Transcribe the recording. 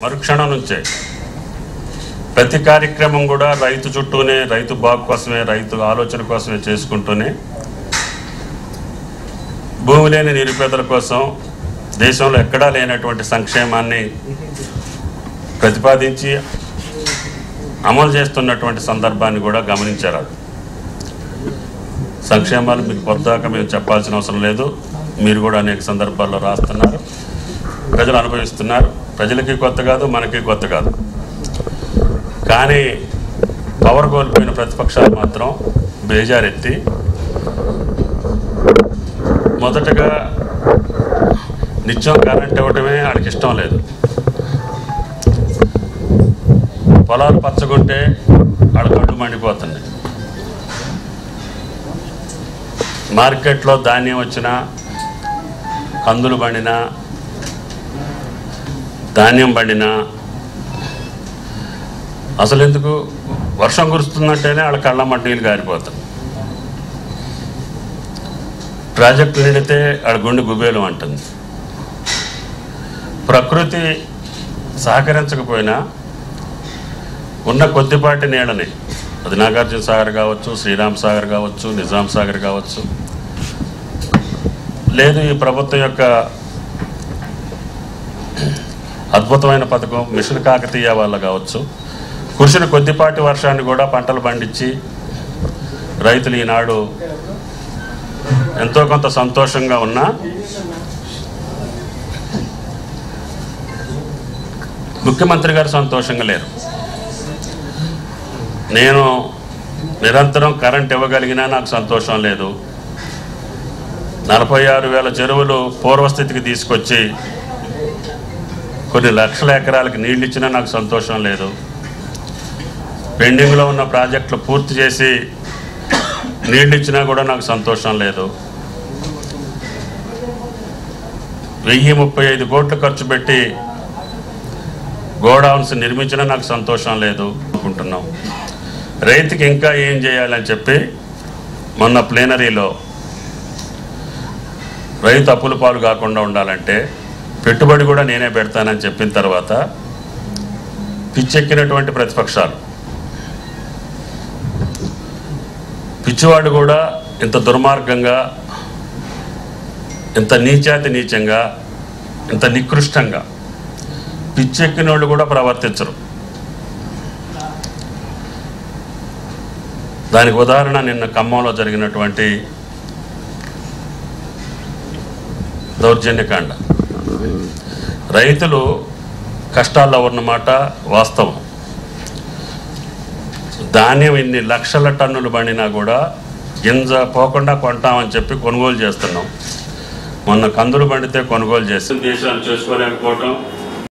మరుక్షణం నుంచే ప్రతి కార్యక్రమం కూడా రైతు చుట్టూనే రైతు బాగు కోసమే రైతు ఆలోచన కోసమే చేసుకుంటూనే భూమి లేని నిరుపేదల కోసం దేశంలో ఎక్కడా లేనటువంటి సంక్షేమాన్ని ప్రతిపాదించి అమలు చేస్తున్నటువంటి సందర్భాన్ని కూడా గమనించారు సంక్షేమాలు మీకు పొద్దాక మేము చెప్పాల్సిన అవసరం లేదు మీరు కూడా అనేక సందర్భాల్లో రాస్తున్నారు ప్రజలు అనుభవిస్తున్నారు ప్రజలకి కొత్త కాదు మనకి కొత్త కాదు కానీ పవర్ కోల్పోయిన ప్రతిపక్షాలు మాత్రం బేజారెత్తి మొదటగా నిత్యం కరెంట్ ఇవ్వటమే వాళ్ళకి ఇష్టం లేదు పొలాలు పచ్చగుంటే వాళ్ళ కళ్ళు మండిపోతుంది మార్కెట్లో ధాన్యం వచ్చినా కందులు పండినా ధాన్యం పండినా అసలు ఎందుకు వర్షం కురుస్తుందంటేనే వాళ్ళ కళ్ళ మట్టీలు గారిపోతాం ప్రాజెక్టు నిండితే ఆడ గుండె గుబేలు అంటుంది ప్రకృతి సహకరించకపోయినా ఉన్న కొద్దిపాటి నీళ్ళని అది నాగార్జున సాగర్ కావచ్చు శ్రీరామ్ సాగర్ కావచ్చు నిజాం సాగర్ కావచ్చు లేదు ఈ ప్రభుత్వం యొక్క అద్భుతమైన పథకం మిషన్ కాకతీయ వల్ల కావచ్చు కురిసిన కొద్దిపాటి వర్షాన్ని కూడా పంటలు పండించి రైతులు ఈనాడు ఎంతో కొంత సంతోషంగా ఉన్నా ముఖ్యమంత్రి గారు సంతోషంగా లేరు నేను నిరంతరం కరెంట్ ఇవ్వగలిగినా నాకు సంతోషం లేదు నలభై ఆరు వేల చెరువులు పూర్వస్థితికి తీసుకొచ్చి కొన్ని లక్షల ఎకరాలకు నీళ్ళు ఇచ్చినా నాకు సంతోషం లేదు పెండింగ్లో ఉన్న ప్రాజెక్టులు పూర్తి చేసి నీళ్ళు ఇచ్చినా కూడా నాకు సంతోషం లేదు వెయ్యి ముప్పై ఐదు కోట్లు ఖర్చు పెట్టి గోడౌన్స్ నిర్మించినా నాకు సంతోషం లేదు అనుకుంటున్నాం రైతుకి ఇంకా ఏం చేయాలని చెప్పి మొన్న ప్లేనరీలో రైతు అప్పుల పాలు కాకుండా ఉండాలంటే పెట్టుబడి కూడా నేనే పెడతానని చెప్పిన తర్వాత పిచ్చెక్కినటువంటి ప్రతిపక్షాలు పిచ్చివాడు కూడా ఇంత దుర్మార్గంగా ఇంత నీచాతి నీచంగా ఇంత నికృష్టంగా పిచ్చెక్కిన వాళ్ళు కూడా ప్రవర్తించరు దానికి ఉదాహరణ నిన్న ఖమ్మంలో జరిగినటువంటి దౌర్జన్యకాండ రైతులు కష్టాల్లో ఉన్నమాట వాస్తవం ధాన్యం ఇన్ని లక్షల టన్నులు పండినా కూడా గింజ పోకుండా కొంటామని చెప్పి కొనుగోలు చేస్తున్నాం మొన్న కందులు పండితే కొనుగోలు చేసి దేశాలు చేసుకోలేకపోవటం